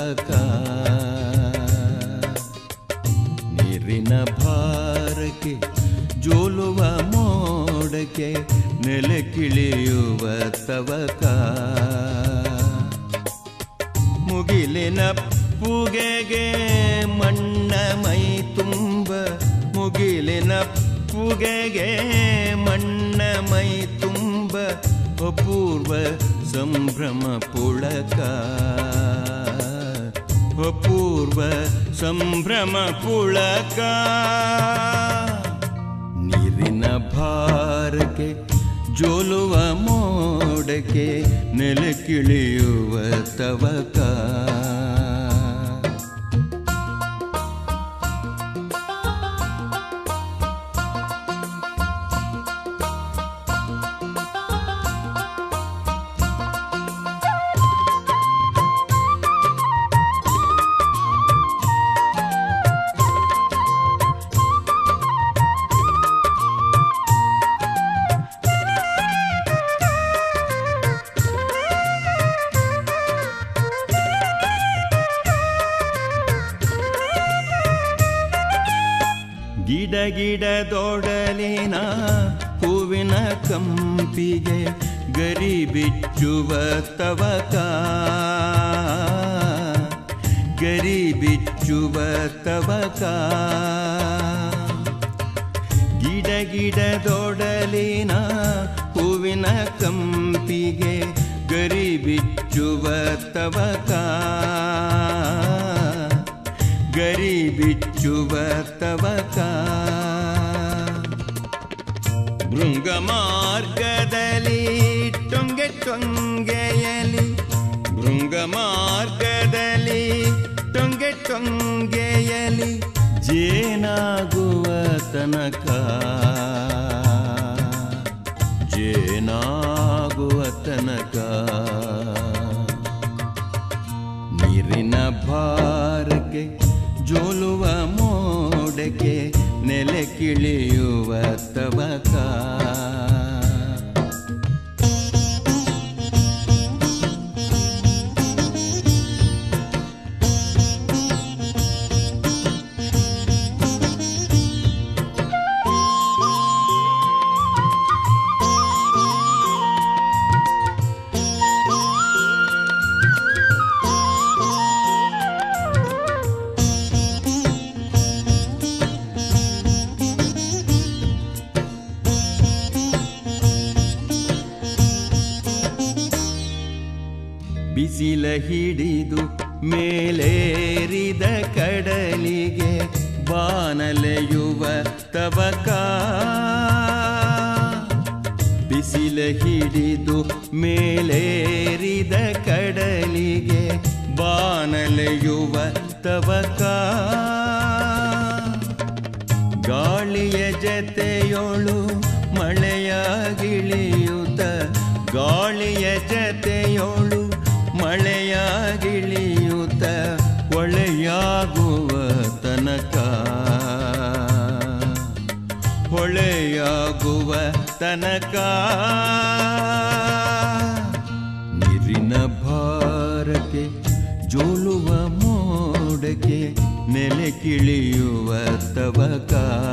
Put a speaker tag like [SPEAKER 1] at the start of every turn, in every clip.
[SPEAKER 1] ತವಕ ನೀರಿನ ಭಾರಕ್ಕೆ ಜೋಲುವ ಮೋಡಕ್ಕೆ ನೆಲೆ ಕಿಳಿಯುವ ತವಕ ಮುಗಿಲಿನ ಪುಗೆಗೆ ಮಣ್ಣ ಮೈ ತುಂಬ ಮುಗಿಲಿನ ಪುಗೆಗೆ ಮಣ್ಣ ಮೈ ತುಂಬ ಅಪೂರ್ವ ಸಂಭ್ರಮ ಪುಳಕ ಅಪೂರ್ವ ಸಂಭ್ರಮ ಪುಳಕ ನೀರಿನ ಭಾರಕ್ಕೆ ಜೋಲುವ ಮೋಡಕ್ಕೆ ನೆಲೆ ಕಿಳಿಯುವ ತವಕ ಗಿಡ ಗಿಡದೊಡಲಿನ ಹೂವಿನ ಕಂಪಿಗೆ ಗರಿ ಬಿಚ್ಚುವ ತವಕ ಗರಿ ಬಿಚ್ಚುವ ತವಕ ಗಿಡ ಗಿಡದೊಡಲಿನ ಹೂವಿನ ಕಂಪಿಗೆ ಗರಿ ಬಿಚ್ಚುವ ತವಕ ಗರಿ ಬಿಚ್ಚುವ ತವಕ ಭೃಂಗ ಮಾರ್ಗದಲ್ಲಿ ಟೊಂಗೆ ಟೊಂಗೆಯಲಿ ಭೃಂಗ ಮಾರ್ಗದಲ್ಲಿ ಟೊಂಗೆ ಟೊಂಗೆಯಲಿ ಜೇನಾಗುವ ತನಕ ಜೇನಾಗುವ ತನಕ ನೀರಿನ ಭಾರಕ್ಕೆ ಜೋಲುವ ಮೋಡಕ್ಕೆ ನೆಲೆ ಕಿಳಿಯುವ ತವಕ ಬಿಸಿಲ ಹಿಡಿದು ಮೇಲೇರಿದ ಕಡಲಿಗೆ ಬಾನಲೆಯುವ ತವಕ ಬಿಸಿಲ ಹಿಡಿದು ಮೇಲೇರಿದ ಕಡಲಿಗೆ ಬಾನಲೆಯುವ ತವಕ ಗಾಳಿಯ ಜತೆಯೋಳು ಮಳೆಯಾಗಿಳಿಯುತ್ತ ಗಾಳಿಯ ಜತೆಯೋಳು ಮಳೆಯಾಗಿಳಿಯುತ್ತ ಹೊಳೆಯಾಗುವ ತನಕ ಹೊಳೆಯಾಗುವ ತನಕ ನೀರಿನ ಭಾರಕ್ಕೆ ಜೋಲುವ ಮೋಡಕ್ಕೆ ನೆಲೆ ಕಿಳಿಯುವ ತವಕ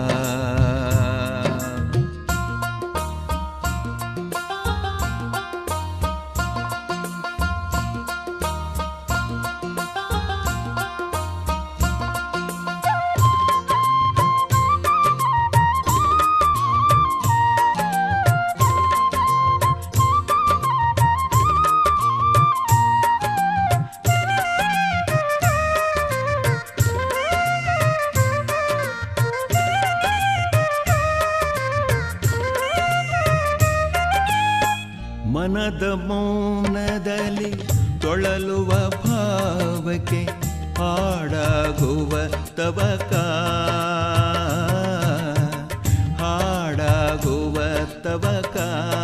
[SPEAKER 1] ಮನದ ಮೌನದಲ್ಲಿ ತೊಳಲುವ ಭಾವಕ್ಕೆ ಹಾಡಾಗುವ ತವಕ ಹಾಡಾಗುವ ತವಕ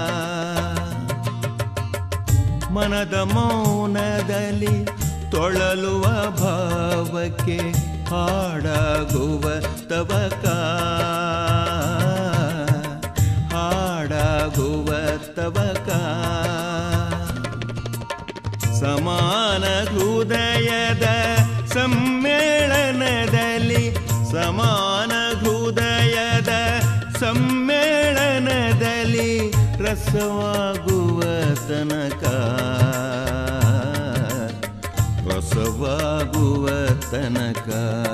[SPEAKER 1] ಮನದ ಮೌನದಲ್ಲಿ ತೊಳಲುವ ಭಾವಕ್ಕೆ ಹಾಡಾಗುವ ತವಕ ಹಾಡಾಗುವ ತವಕ ಸಮಾನ ಹೃದಯದ ಸಮ್ಮೇಳನದಲ್ಲಿ ರಸವಾಗುವ ತನಕ ರಸವಾಗುವ ತನಕ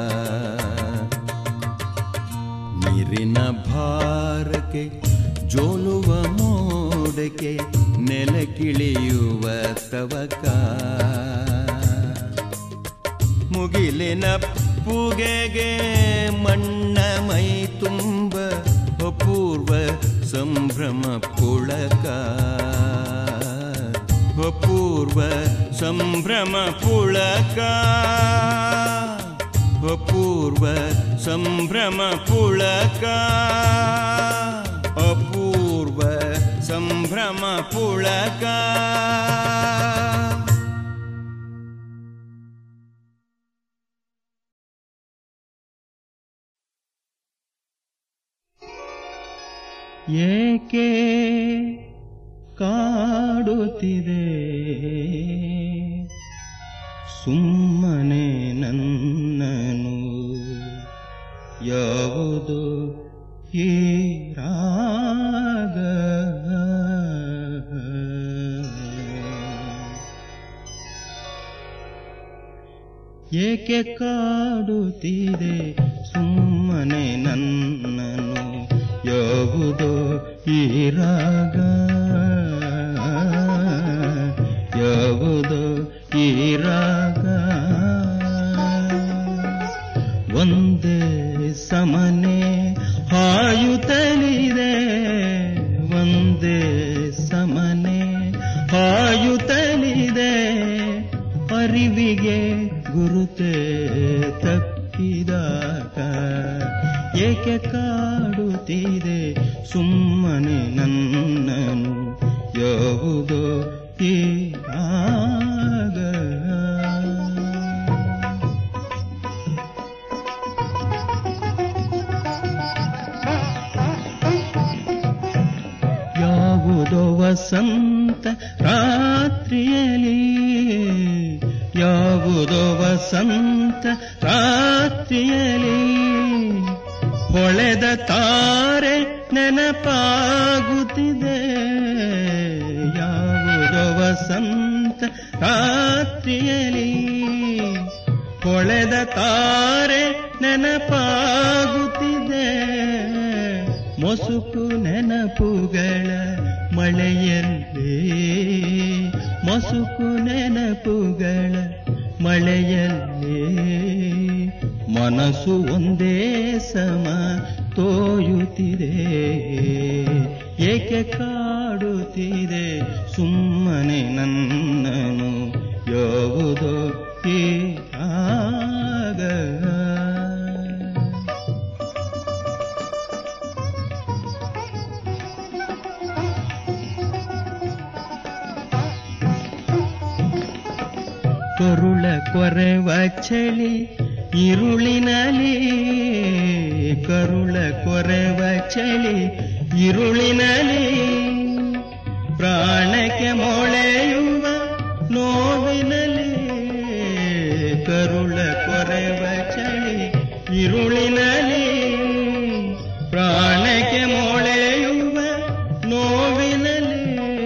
[SPEAKER 1] ನೀರಿನ ಭಾರಕ್ಕೆ ಜೋಲುವ ಮೋಡಕ್ಕೆ ನೆಲಕಿಳಿಯುವ ತವಕ ಮುಗಿಲಿನ ಪೂಗೆಗೆ ಮಣ್ಣ ಮೈ ತುಂಬ ಅಪೂರ್ವ ಸಂಭ್ರಮ ಪುಳಕ ಅಪೂರ್ವ ಸಂಭ್ರಮ ಪುಳಕ ಅಪೂರ್ವ ಸಂಭ್ರಮ ಪುಳಕ ಅಪೂರ್ವ ಸಂಭ್ರಮ ಪುಳಕ
[SPEAKER 2] ಏಕೆ ಕಾಡುತ್ತಿದೆ ಸುಮ್ಮನೆ ನನ್ನನು ಯಾವುದು ಈ ರಾಗ ಏಕೆ ಕಾಡುತ್ತಿದೆ ಸುಮ್ಮನೆ ನನ್ನನು ಯಾವುದೋ ಈ ರಾಗ ಯಾವುದೋ ಈ ರಾಗ ಒಂದೇ ಸಮನೆ ಹಾಯುತ್ತಲಿದೆ ಒಂದೇ ಸಮನೆ ಹಾಯುತ್ತಲಿದೆ ಅರಿವಿಗೆ ಗುರುತೆ ತಪ್ಪಿದಾಗ ಏಕೆ ಕಾಡುತ್ತಿದೆ ಸುಮ್ಮನೆ ನನ್ನನು ಯಾವುದೋ ಈ ಆಗ ಯಾವುದೋ ವಸಂತ ರಾತ್ರಿಯಲಿ ಯಾವುದೋ ವಸಂತ ರಾತ್ರಿಯಲಿ ಹೊಳೆದ ತಾರೆ ನೆನಪಾಗುತ್ತಿದೆ ಯಾವುದೋ ವಸಂತ ರಾತ್ರಿಯಲಿ ಹೊಳೆದ ತಾರೆ ನೆನಪಾಗುತ್ತಿದೆ ಮೊಸುಕು ನೆನಪುಗಳ ಮಳೆಯಲ್ಲಿ ಮೊಸುಕು ನೆನಪುಗಳ ಮಳೆಯಲ್ಲಿ ಮನಸ್ಸು ಒಂದೇ ಸಮ ತೋಯುತ್ತಿದೆ ಏಕೆ ಕಾಡುತ್ತಿದೆ ಸುಮ್ಮನೆ ನನ್ನನು ಯಾವುದೋ ಈ ಆಗ ಕರುಳ ಕೊರೆವ ಚಳಿ ಇರುಳಿನಲಿ ಕರುಳ ಕೊರೆವ ಚಳಿ ಇರುಳಿನಲಿ ಪ್ರಾಣಕ್ಕೆ ಮೊಳೆಯುವ ನೋವಿನಲಿ ಕರುಳ ಕೊರೆವ ಚಳಿ ಇರುಳಿನಲಿ ಪ್ರಾಣಕ್ಕೆ ಮೊಳೆಯುವ ನೋವಿನಲಿ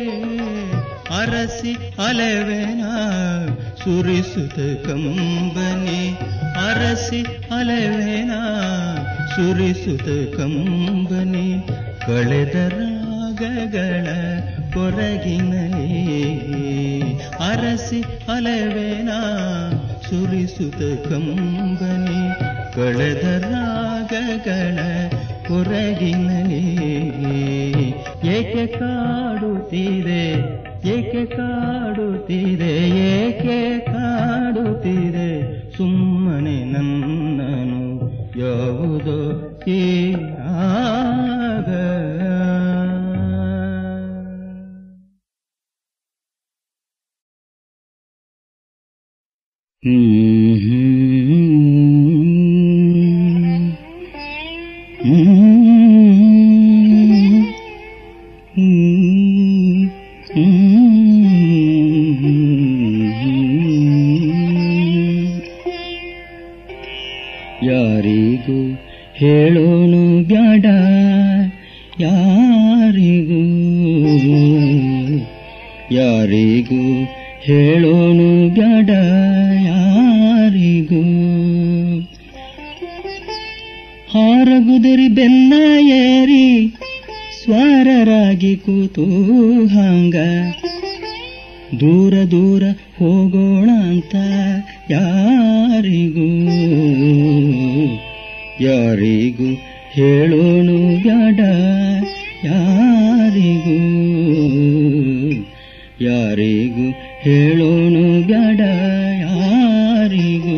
[SPEAKER 2] ಅರಸಿ ಅಲೆವೆನ ಸುರಿಸುತ್ತ ಕಂಬನಿ ಅರಸಿ ಅಲೆವೆನ ಸುರಿಸುತ್ತ ಕಂಬನಿ ಕಳೆದ ರಾಗಗಳ ಕೊರಗಿನಲಿ ಅರಸಿ ಅಲೆವೆನ ಸುರಿಸುತ್ತ ಕಂಬನಿ ಕಳೆದ ರಾಗಗಳ ಕೊರಗಿನಲಿ ಏಕೆ ಕಾಡುತ್ತಿದೆ ಏಕೆ ಕಾಡುತ್ತಿದೆ ಏಕೆ ಕಾಡುತ್ತಿದೆ ಸುಮ್ಮನೆ ನನ್ನನು ಯಾವುದೋ ಈ ಆಗ ಯಾರಿಗೂ ಹೇಳೋನು ಬ್ಯಾಡ ಯಾರಿಗೂ ಯಾರಿಗೂ ಹೇಳೋನು ಬ್ಯಾಡ ಯಾರಿಗೂ ಹಾರಗುದರಿ ಬೆನ್ನ ಏರಿ ಸ್ವಾರರಾಗಿ ಕೂತು ಹಂಗ ದೂರ ದೂರ ಹೋಗೋಣ ಅಂತ ಯಾರಿಗೂ ಯಾರಿಗೂ ಹೇಳೋನು ಬ್ಯಾಡ ಯಾರಿಗೂ ಯಾರಿಗೂ ಹೇಳೋನು ಬ್ಯಾಡ ಯಾರಿಗೂ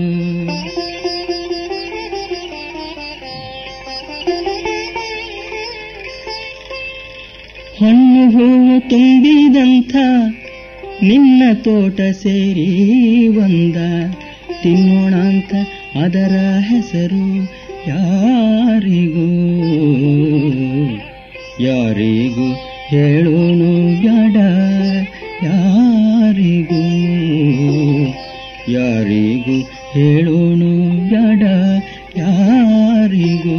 [SPEAKER 2] ಹಣ್ಣು ಹೂವು ತುಂಬಿದಂಥ ನಿನ್ನ ತೋಟ ಸೇರಿ ಒಂದ ತಿನ್ನೋಣ ಅಂತ ಅದರ ಹೆಸರು ಯಾರಿಗೂ ಯಾರಿಗೂ ಹೇಳೋನು ಬ್ಯಾಡ ಯಾರಿಗೂ ಯಾರಿಗೂ ಹೇಳೋನು ಬ್ಯಾಡ ಯಾರಿಗೂ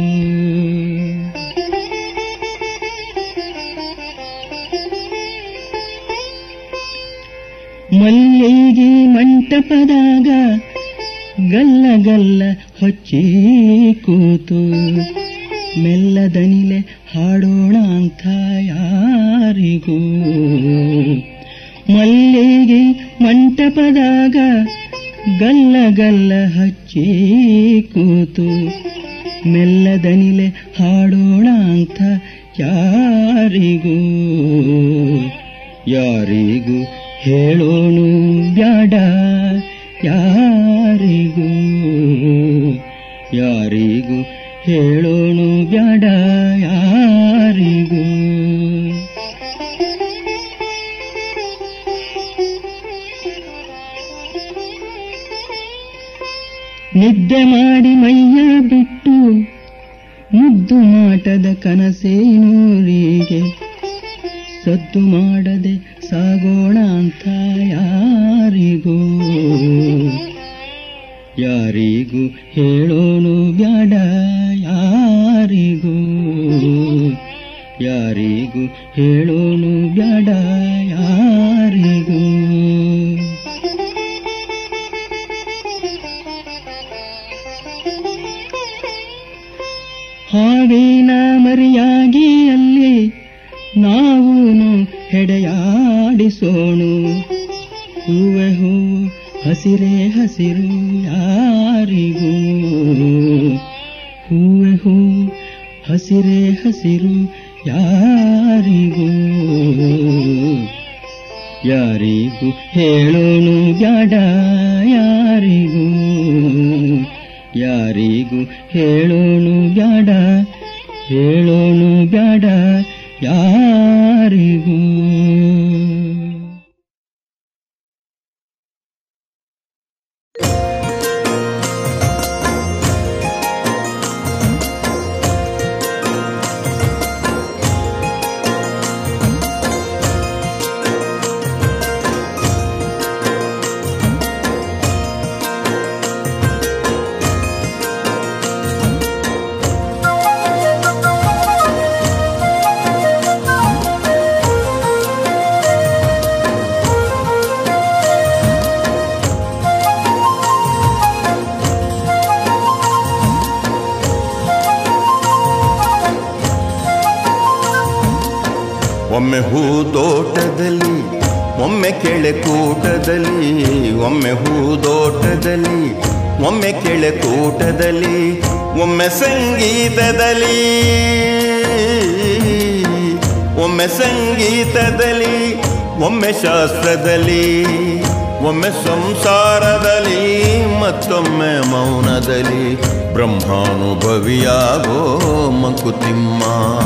[SPEAKER 2] ಮಲ್ಲಿಗೆ ಮಂಟಪದಾಗ ಗಲ್ಲ ಗಲ್ಲ ಹೊಚ್ಚಿ ಕೂತು ಮೆಲ್ಲದನಿಲೆ ಹಾಡೋಣ ಅಂತ ಯಾರಿಗೂ ಮಲ್ಲಿಗೆ ಮಂಟಪದಾಗ ಗಲ್ಲ ಗಲ್ಲ ಹಚ್ಚಿ ಕೂತು ಮೆಲ್ಲದನಿಲೆ ಹಾಡೋಣ ಅಂತ ಯಾರಿಗೂ ಯಾರಿಗೂ ಹೇಳೋನು ಬ್ಯಾಡ ಯಾರಿಗೂ ಯಾರಿಗೂ ಹೇಳೋನು ಬ್ಯಾಡ ಯಾರಿಗೂ ನಿದ್ದೆ ಮಾಡಿ ಮೈಯ ಬಿಟ್ಟು ಮುದ್ದು ಮಾಟದ ಕನಸೇನೂರಿಗೆ ಸದ್ದು ಮಾಡದೆ ಸಾಗೋಣ ಅಂತ ಯಾರಿಗೂ ಯಾರಿಗೂ ಹೇಳೋನು ಬ್ಯಾಡ ಯಾರಿಗೂ ಯಾರಿಗೂ ಹೇಳೋನು ಬ್ಯಾಡ ಯಾರಿಗೂ ಹಾವಿನ ಮರಿಯಾಗಿ ಅಲ್ಲಿ ನಾವು ಹೆಡೆಯಾಡಿಸೋಣು ಹೂವೆ ಹೂ ಹಸಿರೇ ಹಸಿರು ಯಾರಿಗೂ ಹೂವೆ ಹೂ ಹಸಿರೇ ಹಸಿರು ಯಾರಿಗೂ ಯಾರಿಗೂ ಹೇಳೋನು ಬ್ಯಾಡ ಯಾರಿಗೂ ಯಾರಿಗೂ ಹೇಳೋನು ಬ್ಯಾಡ ಹೇಳೋನು ಬ್ಯಾಡ ಯಾರಿಗೂ
[SPEAKER 1] ಒಮ್ಮೆ ಹೂದೋಟದಲ್ಲಿ ಒಮ್ಮೆ ಕೆಳೆ ಕೂಟದಲ್ಲಿ ಒಮ್ಮೆ ಹೂದೋಟದಲ್ಲಿ ಒಮ್ಮೆ ಕೆಳೆ ಕೂಟದಲ್ಲಿ ಒಮ್ಮೆ ಸಂಗೀತದಲ್ಲಿ ಒಮ್ಮೆ ಸಂಗೀತದಲ್ಲಿ ಒಮ್ಮೆ ಶಾಸ್ತ್ರದಲ್ಲಿ ಒಮ್ಮೆ ಸಂಸಾರದಲ್ಲಿ ಮತ್ತೊಮ್ಮೆ ಮೌನದಲ್ಲಿ ಬ್ರಹ್ಮಾನುಭವಿಯಾಗೋ ಮಂಕುತಿಮ್ಮ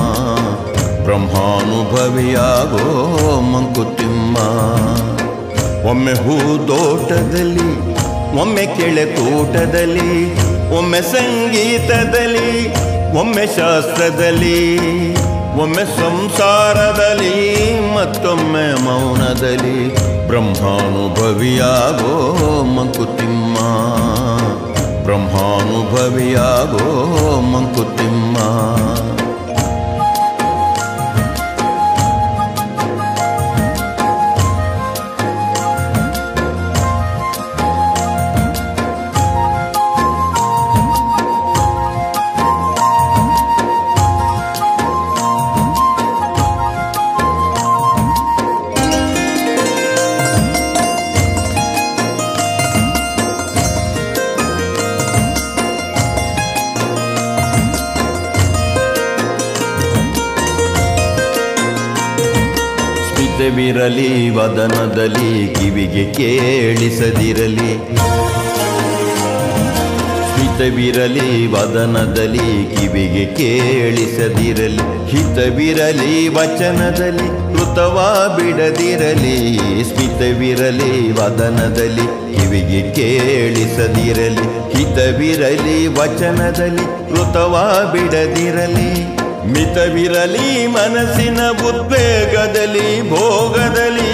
[SPEAKER 1] ಬ್ರಹ್ಮಾನುಭವಿಯಾಗೋ ಮಂಕುತಿಮ್ಮ ಒಮ್ಮೆ ಹೂದೋಟದಲ್ಲಿ ಒಮ್ಮೆ ಕೆಳೆ ತೋಟದಲ್ಲಿ ಒಮ್ಮೆ ಸಂಗೀತದಲ್ಲಿ ಒಮ್ಮೆ ಶಾಸ್ತ್ರದಲ್ಲಿ ಒಮ್ಮೆ ಸಂಸಾರದಲ್ಲಿ ಮತ್ತೊಮ್ಮೆ ಮೌನದಲ್ಲಿ ಬ್ರಹ್ಮಾನುಭವಿಯಾಗೋ ಮಂಕುತಿಮ್ಮ ಬ್ರಹ್ಮಾನುಭವಿಯಾಗೋ ಮಂಕುತಿಮ್ಮ ಸ್ಮಿತವಿರಲಿ ವದನದಲ್ಲಿ ಕಿವಿಗೆ ಕೇಳಿಸದಿರಲಿ ಸ್ಮಿತವಿರಲಿ ವದನದಲ್ಲಿ ಕಿವಿಗೆ ಕೇಳಿಸದಿರಲಿ ಹಿತವಿರಲಿ ವಚನದಲ್ಲಿ ಕೃತವ ಬಿಡದಿರಲಿ ಸ್ಮಿತವಿರಲಿ ವದನದಲ್ಲಿ ಕಿವಿಗೆ ಕೇಳಿಸದಿರಲಿ ಹಿತವಿರಲಿ ವಚನದಲ್ಲಿ ಕೃತವ ಬಿಡದಿರಲಿ ಮಿತವಿರಲಿ ಮನಸ್ಸಿನ ಉದ್ವೇಗದಲ್ಲಿ ಭೋಗದಲ್ಲಿ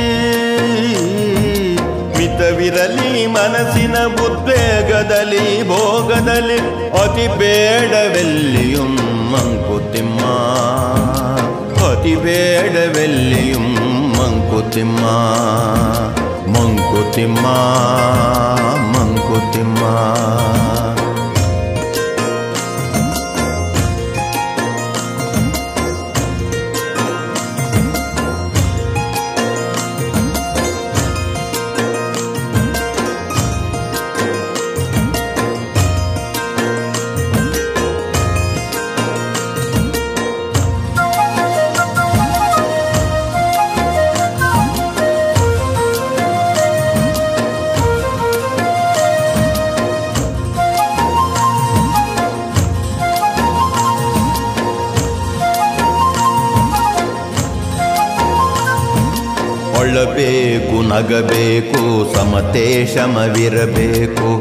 [SPEAKER 1] ಮಿತವಿರಲಿ ಮನಸ್ಸಿನ ಉದ್ವೇಗದಲ್ಲಿ ಭೋಗದಲ್ಲಿ ಅತಿ ಬೇಡವೆಲ್ಲಿಯುಂ ಮಂಕುತಿಮ್ಮ ಅತಿ ಬೇಡವೆಲ್ಲಿಯುಂ ಮಂಕುತಿಮ್ಮ ಮಂಕುತಿಮ್ಮ ಮಂಕುತಿಮ್ಮ ಒಳ್ಳಬೇಕು ನಗಬೇಕು ಸಮತೆ ಶಮವಿರಬೇಕು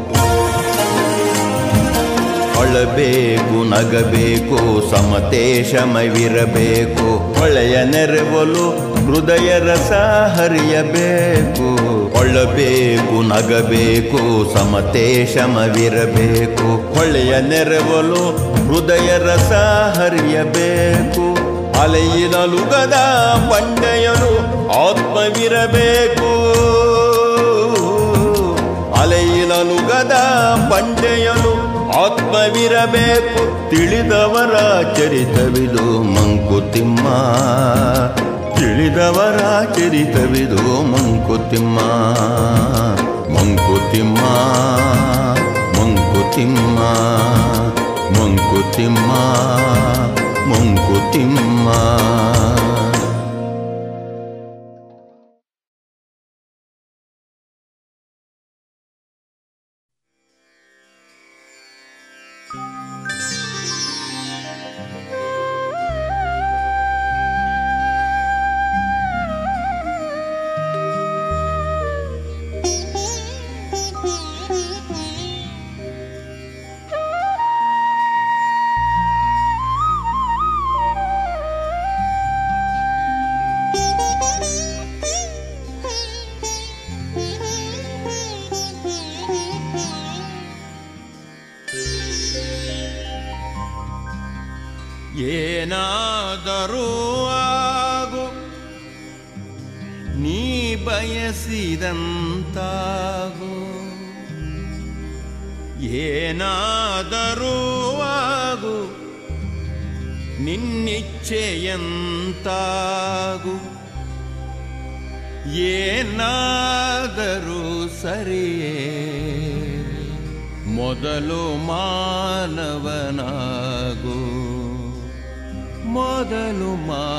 [SPEAKER 1] ಒಳ್ಳಬೇಕು ನಗಬೇಕು ಸಮತೆ ಶಮವಿರಬೇಕು ಒಳೆಯ ನೆರವಲು ಹೃದಯ ರಸ ಹರಿಯಬೇಕು ಒಳ್ಳಬೇಕು ನಗಬೇಕು ಸಮತೆ ಶಮವಿರಬೇಕು ಒಳ್ಳೆಯ ನೆರವಲು ಹೃದಯ ರಸ ಹರಿಯಬೇಕು ಅಲೆಯಿನಲುಗದ ಬಂಡೆಯನು ಆತ್ಮವಿರಬೇಕು ಅಲೆಯಿನಲುಗದ ಬಂಡೆಯನು ಆತ್ಮವಿರಬೇಕು ತಿಳಿದವರ ಚರಿತವಿದು ಮಂಕುತಿಮ್ಮ ತಿಳಿದವರ ಚರಿತವಿದು ಮಂಕುತಿಮ್ಮ ಮಂಕುತಿಮ್ಮ ಮಂಕುತಿಮ್ಮ ಮಂಕುತಿಮ್ಮ ಮಂಕುತಿಮ್ಮ ಏನಾದರೂ ಆಗು ನೀ ಬಯಸಿದಂತಾಗು ಏನಾದರೂ ಆಗು ನಿನ್ನಿಚ್ಛೆಯಂತಾಗು ಏನಾದರೂ ಸರಿಯೇ ಮೊದಲು ಮಾನವನಾಗು ಮೊದಲು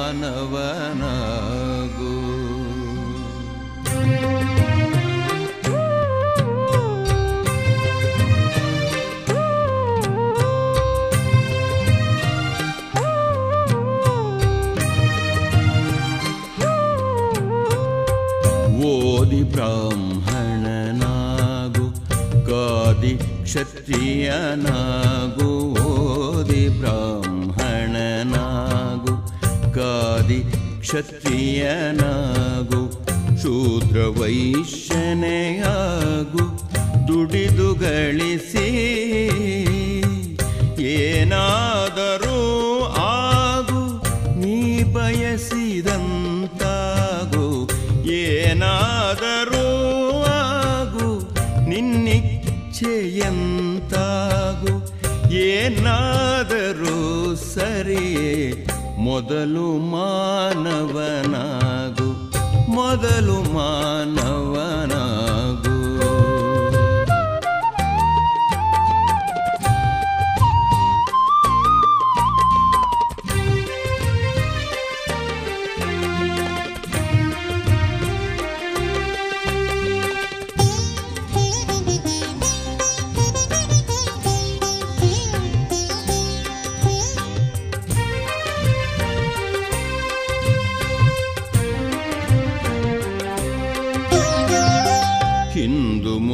[SPEAKER 1] ಮಾನವನಾಗು ಓದಿ ಬ್ರಾಹ್ಮಣನಾಗು ಕಾದಿ ಕ್ಷತ್ರಿಯನಾಗು ಓದಿ ಬ್ರಾಹ್ಮಣನಾಗು ಕಾದಿ ಕ್ಷತ್ರಿಯನಾಗು ಶೂದ್ರ ವೈಶ್ಯನೆಯಾಗು ದುಡಿದು ಗಳಿಸಿ ಏನಾದರೂ ಆಗು ನೀ ಬಯಸಿದಂತಾಗು ಏನಾದರೂ ಆಗು ನಿನ್ನಿಚ್ಛೆಯಂತಾಗು ಏನಾದರೂ ಸರಿಯೇ ಮೊದಲು ಮಾನವನಾಗು ಮೊದಲು ಮಾನವನಾಗು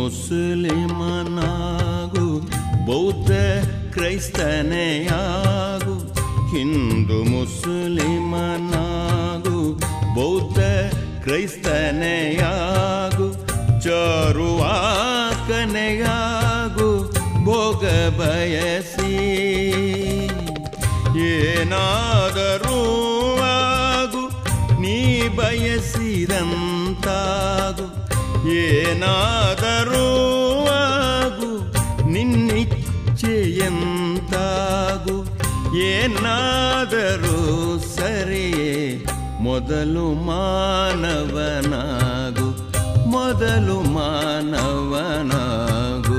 [SPEAKER 1] ಮುಸ್ಲಿಮನಾಗು ಬೌದ್ಧ ಕ್ರೈಸ್ತನೆಯಾಗು ಹಿಂದೂ ಮುಸ್ಲಿಮನಾಗು ಬೌದ್ಧ ಕ್ರೈಸ್ತನೆಯಾಗು ಚರುವಾಕನೆಯಾಗು ಭೋಗ ಬಯಸಿ ಏನಾದರೂ ಆಗು ನೀ ಬಯಸಿದಂತಾಗು ಏನಾದರೂ ಆಗು ನಿನ್ನಿಚ್ಛೆಯಂತಾಗು ಏನಾದರೂ ಸರಿಯೇ ಮೊದಲು ಮಾನವನಾಗು ಮೊದಲು ಮಾನವನಾಗು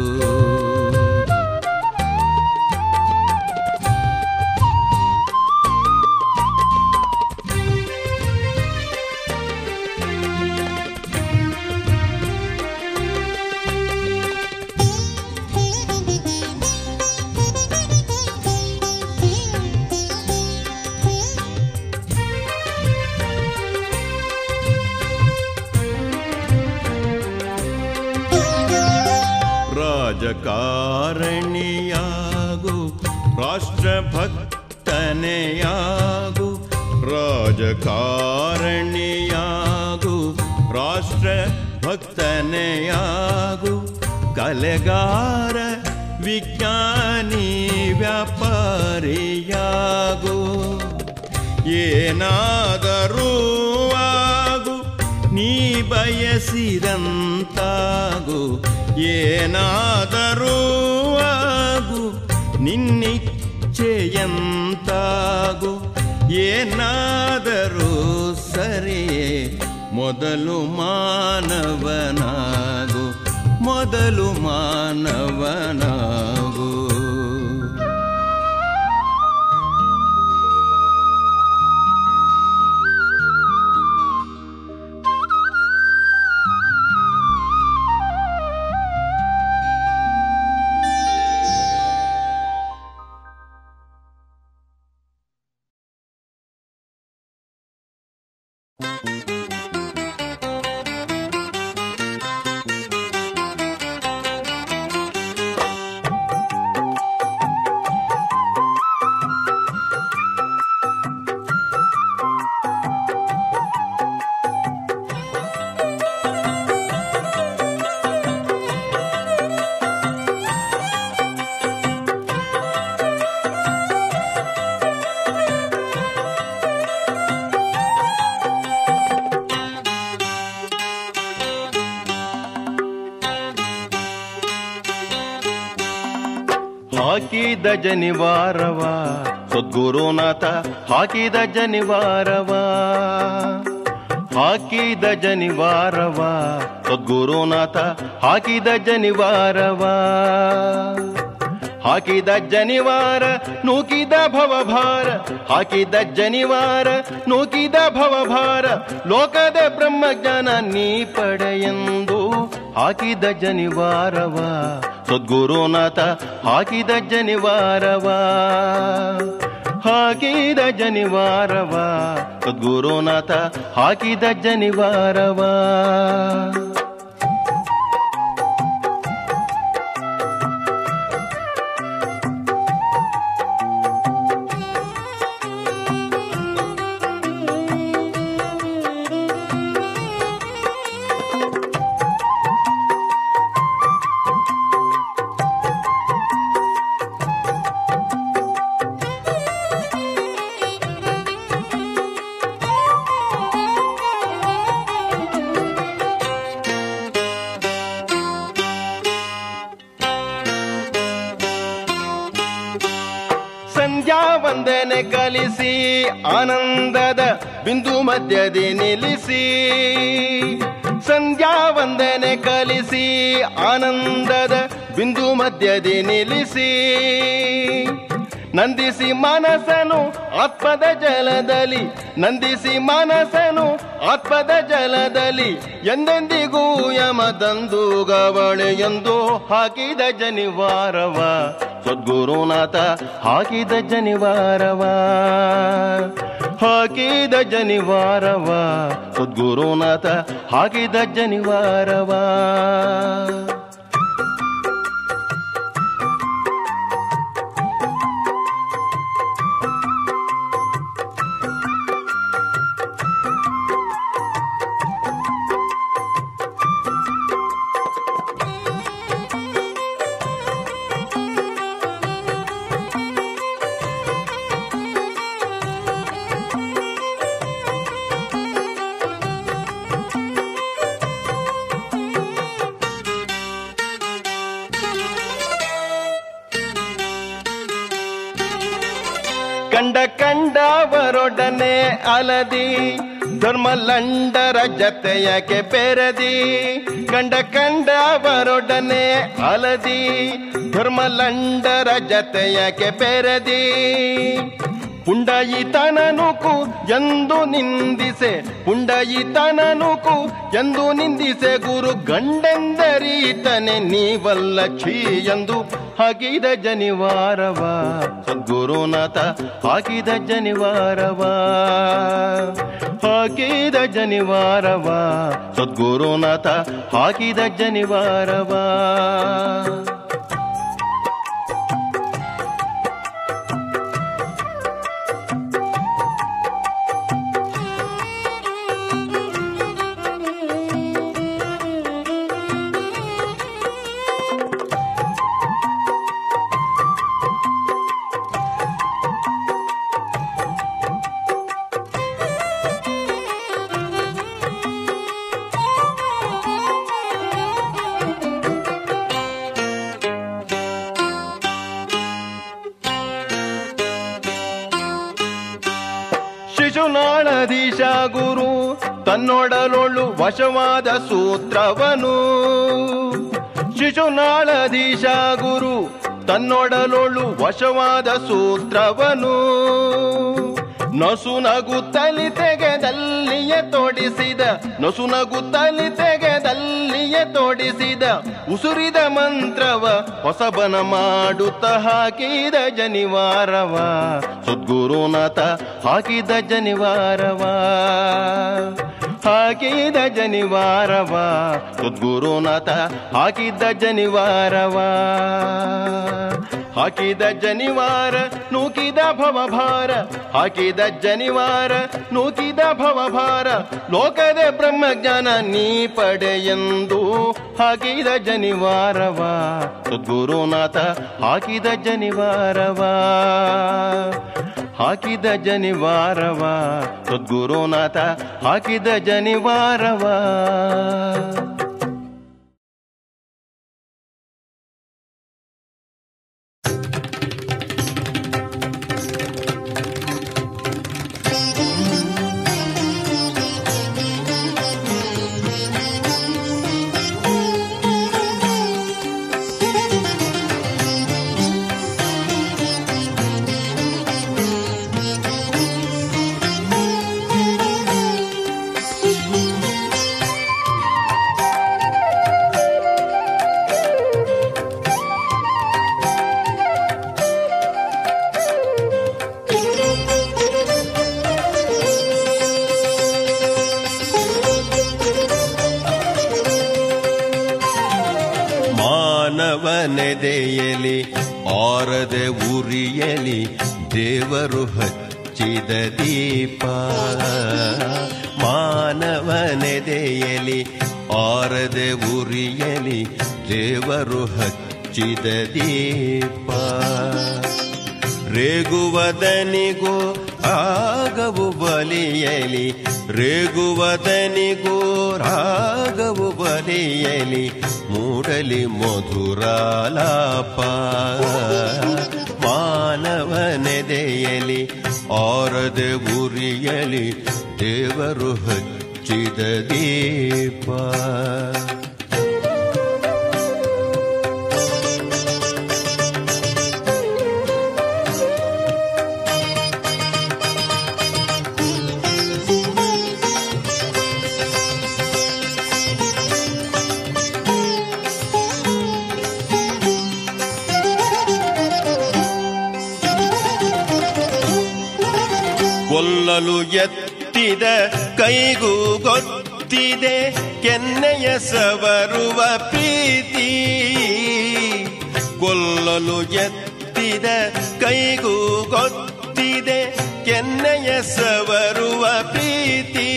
[SPEAKER 1] ರಾಜಕಾರಣಿಯಾಗು ರಾಷ್ಟ್ರಭಕ್ತನೆಯಾಗು ರಾಜಕಾರಣಿಯಾಗು ರಾಷ್ಟ್ರಭಕ್ತನೆಯಾಗು ಕಲೆಗಾರ ವಿಜ್ಞಾನಿ ವ್ಯಾಪಾರಿಯಾಗು ಏನಾದರೂ ಆಗು ನೀ ಬಯಸಿದಂತಾಗು ಏನಾದರೂ ಆಗು ನಿನ್ನಿಚ್ಛೆಯಂತಾಗು ಏನಾದರೂ ಸರಿಯೇ ಮೊದಲು ಮಾನವನಾಗು ಮೊದಲು ಮಾನವನಾಗು
[SPEAKER 3] ಹಾಕಿದ ಜನಿವಾರವ ಸದ್ಗುರುನಾಥ ಹಾಕಿದ ಜನಿವಾರವ ಹಾಕಿದ ಜನಿವಾರವ ಸದ್ಗುರುನಾಥ ಹಾಕಿದ ಜನಿವಾರವ ಹಾಕಿದ ಜನಿವಾರ ನೂಕಿದ ಭವಭಾರ ಹಾಕಿದ ಜನಿವಾರ ನೂಕಿದ ಭವಭಾರ ಲೋಕದ ಬ್ರಹ್ಮಜ್ಞಾನ ನೀ ಪಡೆಯೆಂದು ಹಾಕಿದ ಜನಿವಾರವ ಸದ್ಗುರುನಾಥ ಹಾಕಿದ ಜನಿವಾರವ ಹಾಕಿದ ಜನಿವಾರವ ಸದ್ಗುರುನಾಥ ಹಾಕಿದ ಜನಿವಾರವ ಸಂಧ್ಯಾ ವಂದನೆ ಕಲಿಸಿ ಆನಂದದ ಬಿಂದು ಮಧ್ಯದಿ ನಿಲ್ಲಿಸಿ ಸಂಧ್ಯಾ ವಂದನೆ ಕಲಿಸಿ ಆನಂದದ ಬಿಂದು ಮಧ್ಯದಿ ನಿಲ್ಲಿಸಿ ನಂದಿಸಿ ಮನಸ್ಸನು ಆತ್ಮದ ಜಲದಲ್ಲಿ ನಂದಿಸಿ ಮನಸ್ಸನು ಆತ್ಮದ ಜಲದಲ್ಲಿ ಎಂದೆಂದಿಗೂ ಯಮದಂದು ಗವಳೆ ಎಂದು ಹಾಕಿದ ಜನಿವಾರವ ಸದ್ಗುರುನಾಥ ಹಾಕಿದ ಜನಿವಾರವ ಹಾಕಿದ ಜನಿವಾರವ ಸದ್ಗುರುನಾಥ ಹಾಕಿದ ಜನಿವಾರವ ಗಂಡ ಕಂಡವರೊಡನೆ ಅಲದಿ ಧರ್ಮಲಂಡರ ಜತೆಯಕ್ಕೆ ಬೆರದಿ ಗಂಡ ಕಂಡವರೊಡನೆ ಅಲದಿ ಧರ್ಮಲಂಡರ ಜತೆಯಕ್ಕೆ ಬೆರದಿ ಪುಂಡಯಿತನನುಕು ಎಂದು ನಿಂದಿಸೆ ಪುಂಡಯಿತನನುಕು ಎಂದು ನಿಂದಿಸೆ ಗುರು ಗಂಡೆಂದರೀತನೆ ನೀವಲ್ಲ ಛೀ ಎಂದು ಹಾಕಿದ ಜನಿವಾರವ ಸದ್ಗುರುನಾಥ ಹಾಕಿದ ಜನಿವಾರವ ಹಾಕಿದ ಜನಿವಾರವ ಸದ್ಗುರುನಾಥ ಹಾಕಿದ ಜನಿವಾರವ ಶಿಶುನಾಳಧೀಶ ಗುರು ತನ್ನೊಡಲೊಳು ವಶವಾದ ಸೂತ್ರವನು ಶಿಶುನಾಳಧೀಶ ಗುರು ತನ್ನೊಡಲೊಳು ವಶವಾದ ಸೂತ್ರವನು ನಸು ನಗುತ್ತಲಿ ತೆಗೆದಲ್ಲಿಯೇ ತೋಡಿಸಿದ ನಸು ನಗುತ್ತಲಿ ತೆಗೆದಲ್ಲಿಯೇ ತೋಡಿಸಿದ ಉಸುರಿದ ಮಂತ್ರವ ಹೊಸಬನ ಮಾಡುತ್ತ ಹಾಕಿದ ಜನಿವಾರವ ಸದ್ಗುರುನಾಥ ಹಾಕಿದ ಜನಿವಾರವ ಹಾಕಿದ ಜನಿವಾರವ ಸದ್ಗುರುನಾಥ ಹಾಕಿದ ಜನಿವಾರವ ಹಾಕಿದ ಜನಿವಾರ ನೂಕಿದ ಭವಭಾರ ಹಾಕಿದ ಜನಿವಾರ ನೂಕಿದ ಭವಭಾರ ಲೋಕದ ಬ್ರಹ್ಮಜ್ಞಾನ ನೀ ಪಡೆಯೆಂದು ಹಾಕಿದ ಜನಿವಾರವ ಸದ್ಗುರುನಾಥ ಹಾಕಿದ ಜನಿವಾರವ ಹಾಕಿದ ಜನಿವಾರವ ಸದ್ಗುರುನಾಥ ಹಾಕಿದ ಜನಿವಾರವ ಮಾನವನೆದೆಯಲಿ ಆರದೆ ಉರಿಯಲಿ ದೇವರು ಹಚ್ಚಿದ ದೀಪ ಮಾನವನೆದೆಯಲಿ ಆರದೆ ಉರಿಯಲಿ ದೇವರು ಹಚ್ಚಿದ ದೀಪ ರೇಗುವದನಿಗೂ ರಾಗವು ಬಲಿಯಲಿ ರೇಗುವದನಿಗೂ ರಾಗವು ಬಲಿಯಲಿ ಮೂಡಲಿ ಮಧುರಾಲಾಪ ಮಾನವನೆದೆಯಲಿ ಆರದೆ ಉರಿಯಲಿ ದೇವರು ಹಚ್ಚಿದ ದೀಪ ಕೊಲ್ಲಲು ಎತ್ತಿದ ಕೈಗೂ ಗೊತ್ತಿದೆ ಕೆನ್ನೆಯ ಸವರುವ ಪ್ರೀತಿ ಕೊಲ್ಲಲು ಎತ್ತಿದ ಕೈಗೂ ಗೊತ್ತಿದೆ ಕೆನ್ನೆಯ ಸವರುವ ಪ್ರೀತಿ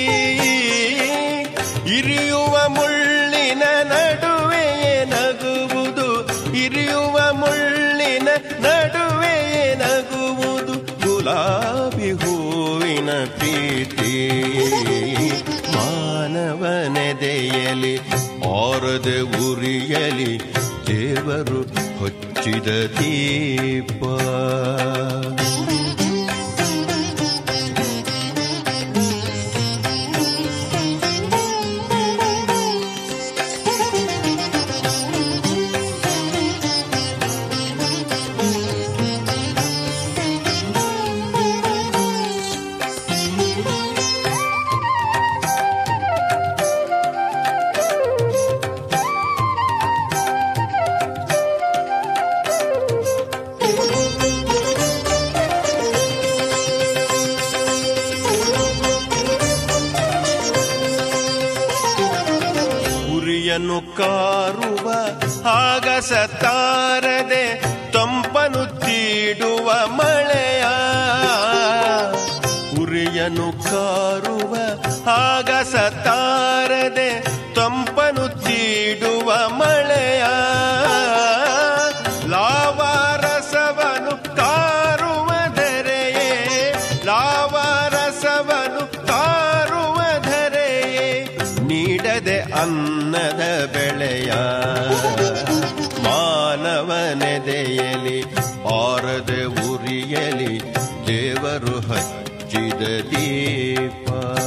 [SPEAKER 3] ಇರಿಯುವ ಮುಳ್ಳಿನ ನಡುವೆಯೇ ನಗುವುದು ಇರಿಯುವ ಮುಳ್ಳಿನ ನಡುವೆಯೇ ನಗುವುದು ಗುಲಾಬಿ ಹೂವಿನ ಪ್ರೀತಿ ಮಾನವನೆದೆಯಲಿ ಆರದೆ ಉರಿಯಲಿ ದೇವರು ಹೊಚ್ಚಿದ ದೀಪ ಉರಿಯನ್ನು ಕಾರುವ ಆಗಸ ತಾರದೆ ತಂಪನು ತೀಡುವ ಮಳೆಯ ಉರಿಯನ್ನು ಕಾರುವ ಆಗಸ ತಾರದೆ ತಂಪನು ತೀಡುವ ಮಳೆಯ ಲಾವಾರಸವನು ಕಾರುವ ಧರೆಯೇ ಲಾವಾರಸವನು ಕಾರುವ ಧರೆಯೇ ನೀಡದೆ ಅನ್ನದ ಬೆಳೆಯ ಮಾನವನೆದೆಯಲಿ ಆರದೆ ಉರಿಯಲಿ ದೇವರು ಹಚ್ಚಿದ ದೀಪ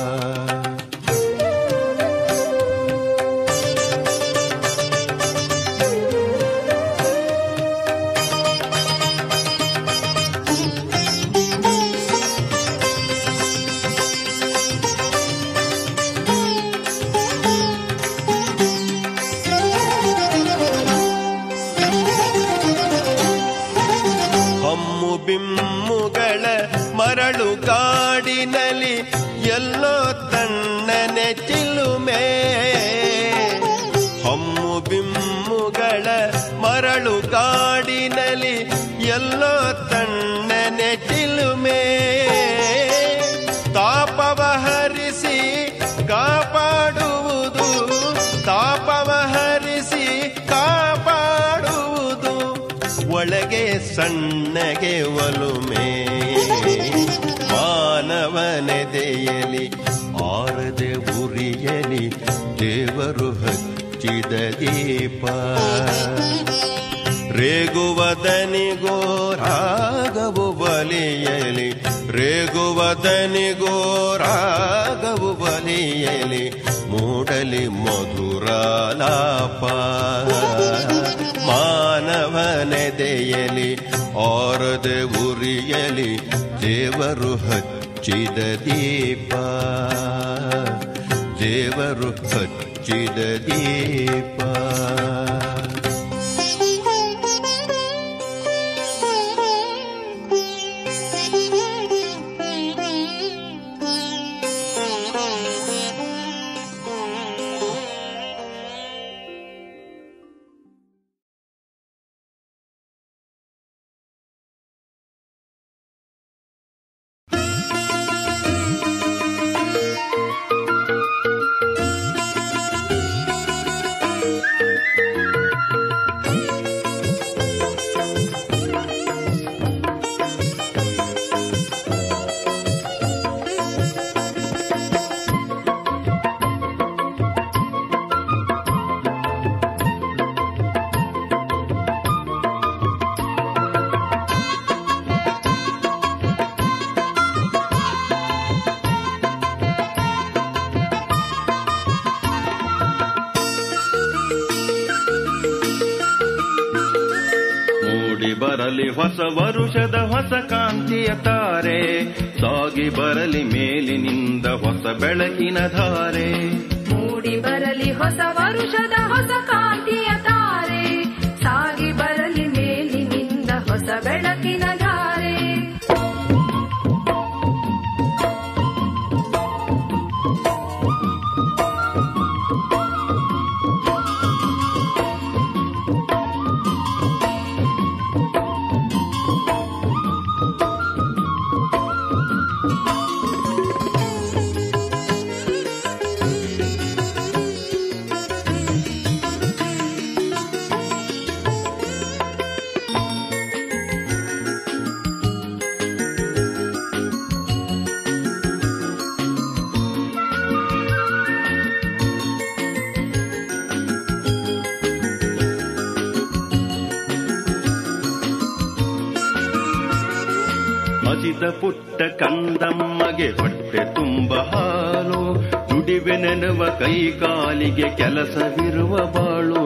[SPEAKER 3] ಹಮ್ಮು ಬಿಮ್ಮುಗಳ ಮರಳು ಕಾಡಿನಲ್ಲಿ ಎಲ್ಲೋ ತಣ್ಣನೆ ಚಿಲುಮೆ ಹಮ್ಮು ಬಿಮ್ಮುಗಳ ಮರಳು ಕಾಡಿನಲ್ಲಿ ಎಲ್ಲೋ ತಣ್ಣನೆ ಚಿಲುಮೆ ತಾಪವ ಹರಿಸಿ ಕಾಪಾಡುವುದು ತಾಪವ ಹರಿಸಿ ಕಾಪಾಡುವುದು ಒಳಗೆ ಸಣ್ಣಗೆ ಒಲುಮೆ ಮಾನವನೆದೆಯಲಿ ಆರದೆ ಉರಿಯಲಿ ದೇವರು ಹಚ್ಚಿದ ದೀಪ ರೇಗುವದನಿಗೋ ರಾಗವು ಬಲಿಯಲಿ ರೇಗುವದನಿಗೋ ರಾಗವು ಬಲಿಯಲಿ ಮೂಡಲಿ ಮಧುರಾಲಾಪ ಮಾನವನೆದೆಯಲಿ ಆರದೆ ಉರಿಯಲಿ ದೇವರು ಹಚ್ಚಿದ ದೀಪ ದೇವರು ಹಚ್ಚಿದ ದೀಪ
[SPEAKER 4] ಮೂಡಿ ಬರಲಿ ಹೊಸ ವರುಷದ ಹೊಸ ಕಾಂತಿಯ ತಾರೆ ಸಾಗಿ ಬರಲಿ ಮೇಲಿನಿಂದ ಹೊಸ ಬೆಳಕಿನ ಧಾರೆ
[SPEAKER 5] ಮೂಡಿ ಬರಲಿ ಹೊಸ ವರುಷದ ಹೊಸ ಕಾಂತಿಯ ತಾರೆ ಸಾಗಿ ಬರಲಿ ಮೇಲಿನಿಂದ ಹೊಸ ಬೆಳಕಿನ ಧಾರೆ
[SPEAKER 4] ಹಸಿದ ಪುಟ್ಟ ಕಂದಮ್ಮಗೆ ಹೊಟ್ಟೆ ತುಂಬ ಹಾಲು ದುಡಿವೆ ನೆನವ ಕೈ ಕಾಲಿಗೆ ಕೆಲಸವಿರುವ ಬಾಳು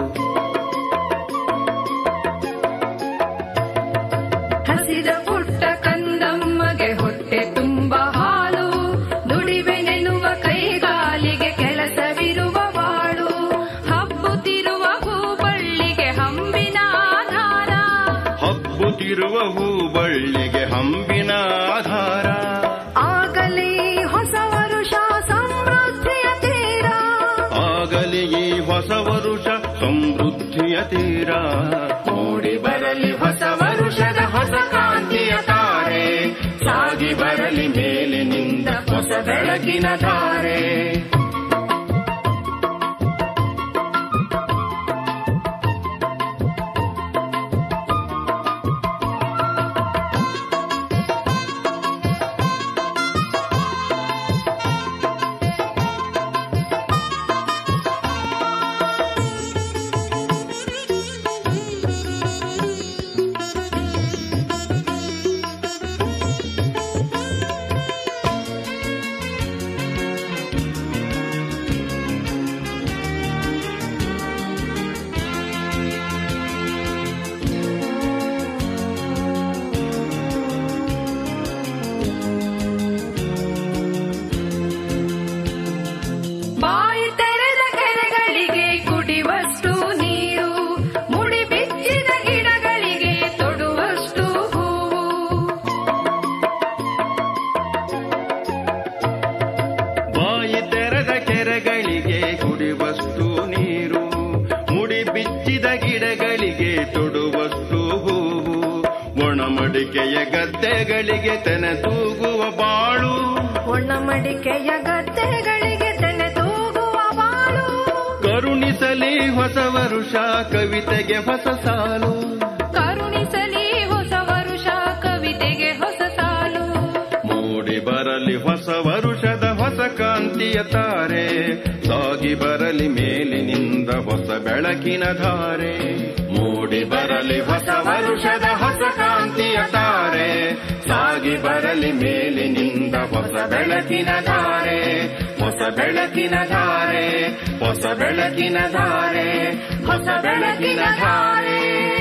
[SPEAKER 5] ಹಸಿದ ಪುಟ್ಟ ಕಂದಮ್ಮಗೆ ಹೊಟ್ಟೆ ತುಂಬ ಹಾಲು ದುಡಿವೆ ನೆನುವ ಕೈಗಾಲಿಗೆ ಕೆಲಸವಿರುವ ಬಾಳು ಹಬ್ಬುತ್ತಿರುವ ಹೂಬಳ್ಳಿಗೆ ಹಂಬಿನ ಆಧಾರ
[SPEAKER 4] ಹಬ್ಬುತ್ತಿರುವ ಹೂಬಳ್ಳಿಗೆ ಹಂಬಿನ ಆಧಾರ
[SPEAKER 5] ಆಗಲಿ ಹೊಸ ವರುಷ ಸಮೃದ್ಧಿಯ ತೀರ
[SPEAKER 4] ಆಗಲಿ ಈ ಹೊಸ ಸಾಗಿ ಬರಲಿ ಮೇಲಿನಿಂದ ಹೊಸ ಬೆಳಕಿನ ಧಾರೆ
[SPEAKER 5] ಬಾಯಿ ತೆರೆದ ಕೆರೆಗಳಿಗೆ ಕುಡಿವಷ್ಟು ನೀರು ಮುಡಿ ಬಿಚ್ಚಿದ ಗಿಡಗಳಿಗೆ ತೊಡುವಷ್ಟು ಹೂವು
[SPEAKER 4] ಬಾಯಿ ತೆರೆದ ಕೆರೆಗಳಿಗೆ ಕುಡಿವಷ್ಟು ನೀರು ಮುಡಿ ಬಿಚ್ಚಿದ ಗಿಡಗಳಿಗೆ ತೊಡುವಷ್ಟು ಹೂವು ಒಣಮಡಿಕೆಯ ಗದ್ದೆಗಳಿಗೆ ತೆನೆ ತೂಗುವ ಬಾಳು
[SPEAKER 5] ಒಣ ಮಡಿಕೆಯ ಗದ್ದೆಗಳಿಗೆ ತೆನೆ ತೂಗುವ ಬಾಳು
[SPEAKER 4] ಕರುಣಿಸಲಿ ಹೊಸ ವರುಷ ಕವಿತೆಗೆ ಹೊಸ ಸಾಲು
[SPEAKER 5] ಕರುಣಿಸಲಿ ಹೊಸ ವರುಷ ಕವಿತೆಗೆ ಹೊಸ ಸಾಲು
[SPEAKER 4] ಮೂಡಿ ಬರಲಿ ಹೊಸ ವರುಷದ ಹೊಸ ಕಾಂತಿಯ ತಾರೆ ಸಾಗಿ ಬರಲಿ ಮೇಲಿನಿಂದ ಹೊಸ ಬೆಳಕಿನ ಧಾರೆ ಮೂಡಿ ಬರಲಿ ಹೊಸ ವರುಷದ ಹೊಸ ಕಾಂತಿಯ ತಾರೆ ಸಾಗಿ ಬರಲಿ ಮೇಲಿನಿಂದ ಹೊಸ ಬೆಳಕಿನ ಧಾರೆ ಹೊಸ ಬೆಳಕಿನ ಧಾರೆ ಹೊಸ ಬೆಳಕಿನ ಧಾರೆ ಹೊಸ ಬೆಳಕಿನ ಧಾರೆ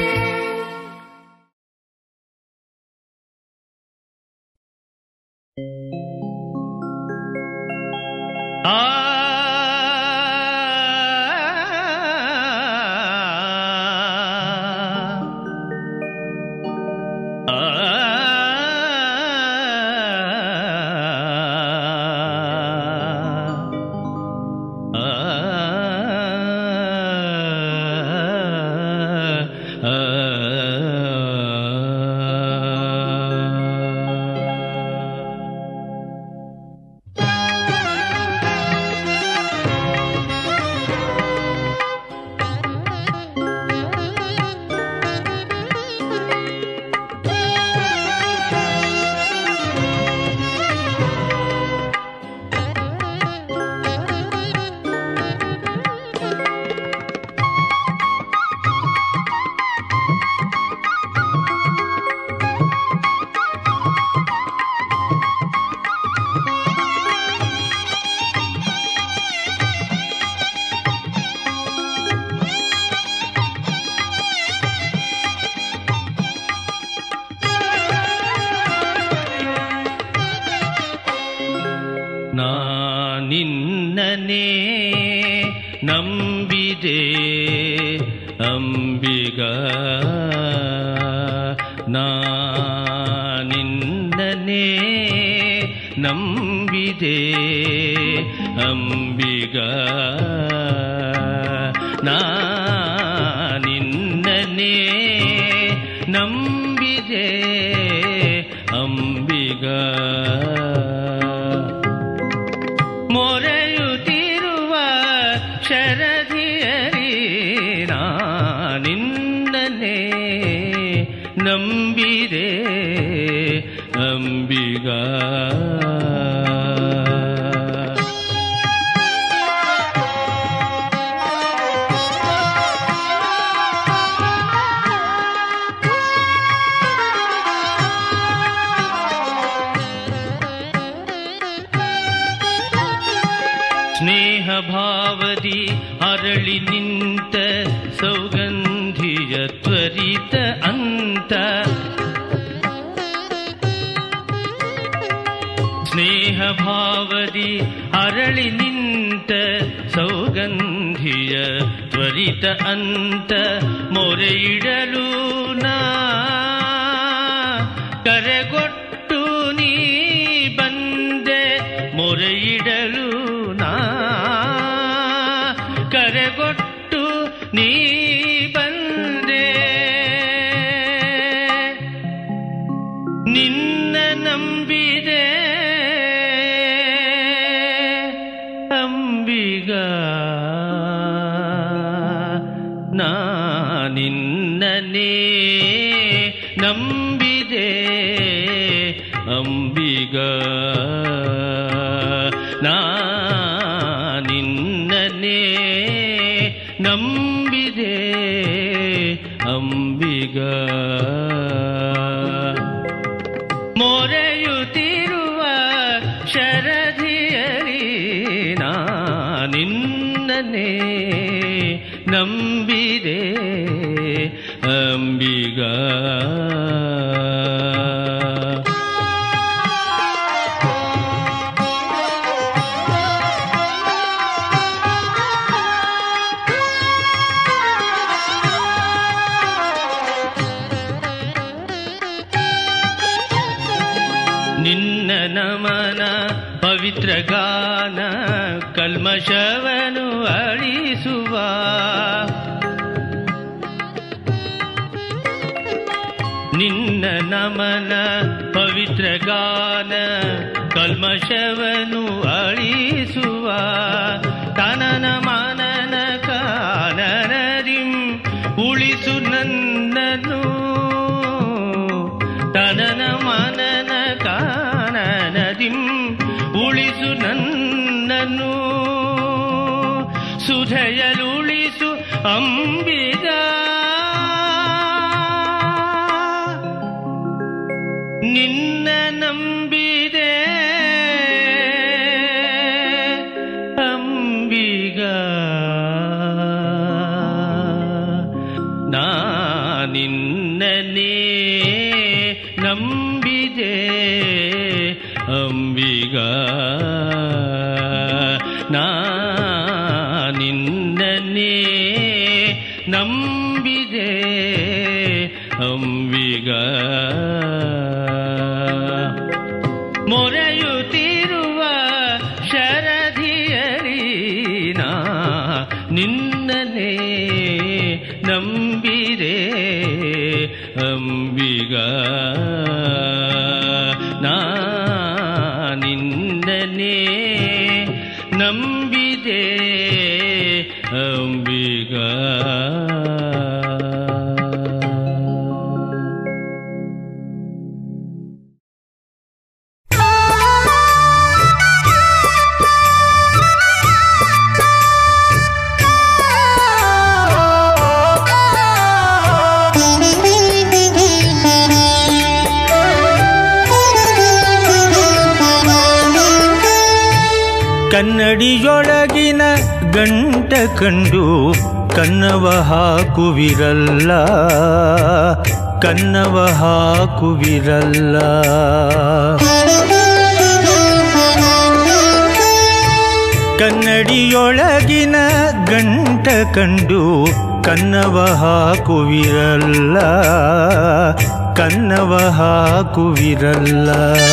[SPEAKER 6] ನಾ ನಿನ್ನನೇ ನಂಬಿದೆ ಅಂಬಿಗ ನಾ ನಿನ್ನನೇ ನಂಬಿದೆ ಅಂಬಿಗ ನಾ ನಿನ್ನನೇ ನಂಬಿದೆ ಅಂಬಿಗ ಮೊರೆಯುತ್ತಿರುವ ಶರದಿಯರಿ ನಿನ್ನನೆ ನಂಬಿದೆ ಅಂಬಿಗ ಸ್ನೇಹ ಭಾವದಿ ಅರಳಿ ನಿಂತ ಸೌಗಂಧಿಯ ತ್ವರಿತ ಅಂತ ಸ್ನೇಹ ಭಾವದಿ ಅರಳಿ ನಿಂತ ಸೌಗಂಧಿಯ ತ್ವರಿತ ಅಂತ ಮೊರೆಯಿಡಲು ನಾ ಕರೆಗೊಟ್ಟು ನೀ ಬಂದೆ ಮೊರೆಯಿಡಲು ನಾ ಕರೆಗೊಟ್ಟು ನೀ ಬಂದೆ ನಿನ್ನ ನಂಬಿ ಅಂಬಿಗ ನಾ ನಿನ್ನನ್ನೇ ನಂಬಿದೆ ಅಂಬಿಗ ಮೊರೆಯುತ್ತಿರುವ ಶರಧಿಯರಿ ನಾ ನಿನ್ನನ್ನೇ ನಂಬಿದೆ ಅಂಬಿಗ ನಿನ್ನ ನಮನ ಪವಿತ್ರ ಗಾನ ಕಲ್ಮಶವನು ಅಳಿಸುವ ನಿನ್ನ ನಮನ ಪವಿತ್ರ ಗಾನ ಕಲ್ಮಶವನು ಅಳಿಸುವ ತನನ ಮಾನನ ಕಾನನರಿಂ ಉಳಿಸು ನನ್ನನು ತನನ ಮನನ ಕಾನನದಿಂ ಉಳಿಸು ನನ್ನನು ಸುಧಯಲುಳಿಸು ಅಂಬಿಗ ನಿನ್ನ ನಂಬಿದೆ ಅಂಬಿಗ ನಾ ನಿನ್ನನೇ ನಂಬಿದೆ ಅಂಬಿಗ ನಾ ನಿನ್ನನೇ ನಂಬಿದೆ ಅಂಬಿಗ ಮೊರೆಯುತ್ತಿರುವ ಶರಧಿಯರಿ ನಾ ನಿನ್ನನೇ ನಂಬಿದೆ ಅಂಬಿಗ ನಾ ನಿನ್ನನೇ ನಂಬಿದೆ ಅಂಬಿಗ
[SPEAKER 7] ಕನ್ನಡಿಯೊಳಗಿನ ಗಂಟ ಕಂಡು ಕನ್ನವ ಹಾಕುವಿರಲ್ಲ ಕನ್ನವ ಹಾಕುವಿರಲ್ಲ ಕನ್ನಡಿಯೊಳಗಿನ ಗಂಟ ಕಂಡು ಕನ್ನವ ಹಾಕುವಿರಲ್ಲ ಕನ್ನವ ಹಾಕುವಿರಲ್ಲ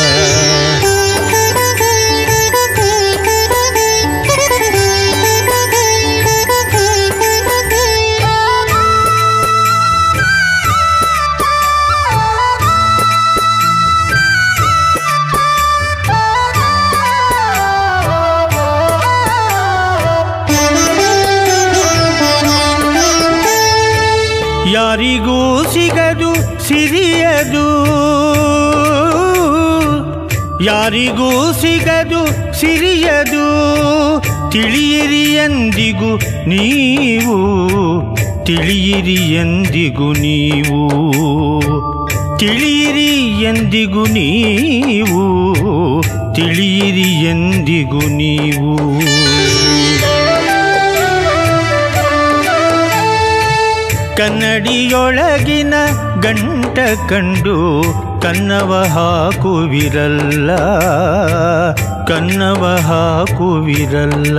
[SPEAKER 7] ಯಾರಿಗೂ ಸಿಗದು ಸಿರಿಯದು ಯಾರಿಗೂ ಸಿಗದು ಸಿರಿಯದು ತಿಳಿಯಿರಿ ಎಂದಿಗೂ ನೀವು ತಿಳಿಯಿರಿ ಎಂದಿಗೂ ನೀವು ತಿಳಿಯಿರಿ ಎಂದಿಗೂ ನೀವು ತಿಳಿಯಿರಿ ಎಂದಿಗೂ ನೀವು ಕನ್ನಡಿಯೊಳಗಿನ ಗಂಟ ಕಂಡು ಕನ್ನವ ಹಾಕುವಿರಲ್ಲ ಕನ್ನವ ಹಾಕುವಿರಲ್ಲ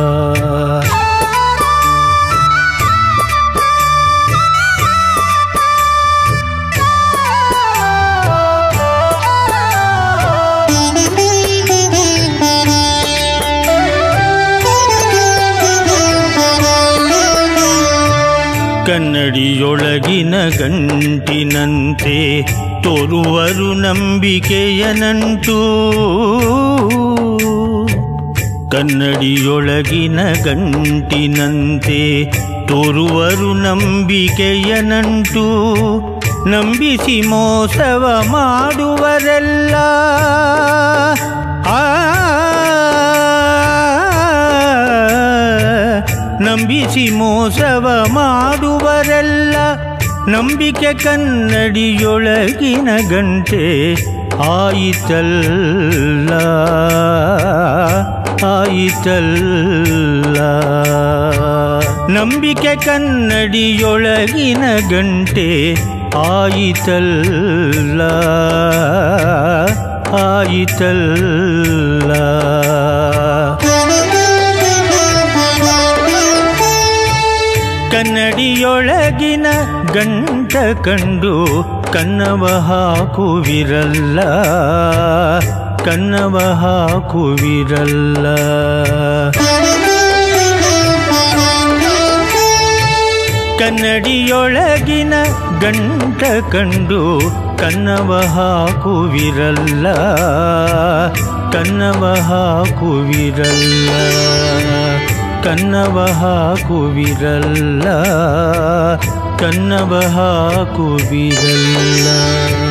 [SPEAKER 7] ಕನ್ನಡಿಯೊಳಗಿನ ಗಂಟಿನಂತೆ ತೋರುವರು ನಂಬಿಕೆಯ ನಂಟು ಕನ್ನಡಿಯೊಳಗಿನ ಗಂಟಿನಂತೆ ತೋರುವರು ನಂಬಿಕೆಯ ನಂಟು ನಂಬಿಸಿ ಮೋಸವ ಮಾಡುವರೆಲ್ಲ ಆ ನಂಬಿಸಿ ಮೋಸವ ಮಾಡುವರೆಲ್ಲ ನಂಬಿಕೆ ಕನ್ನಡಿಯೊಳಗಿನ ಗಂಟೆ ಆಯಿತಲ್ಲ ಆಯಿತಲ್ಲ ನಂಬಿಕೆ ಕನ್ನಡಿಯೊಳಗಿನ ಗಂಟೆ ಆಯಿತಲ್ಲ ಆಯಿತಲ್ಲ ಕನ್ನಡಿಯೊಳಗಿನ ಗಂಟ ಕಂಡು ಕನ್ನವ ಹಾಕುವಿರಲ್ಲ ಕನ್ನವ ಹಾಕುವಿರಲ್ಲ ಕನ್ನಡಿಯೊಳಗಿನ ಗಂಟ ಕಂಡು ಕನ್ನವ ಹಾಕುವಿರಲ್ಲ ಕನ್ನವ ಹಾಕುವಿರಲ್ಲ ಕನ್ನವ ಹಾಕುವಿರಲ್ಲ ಕನ್ನವ ಹಾಕುವಿರಲ್ಲ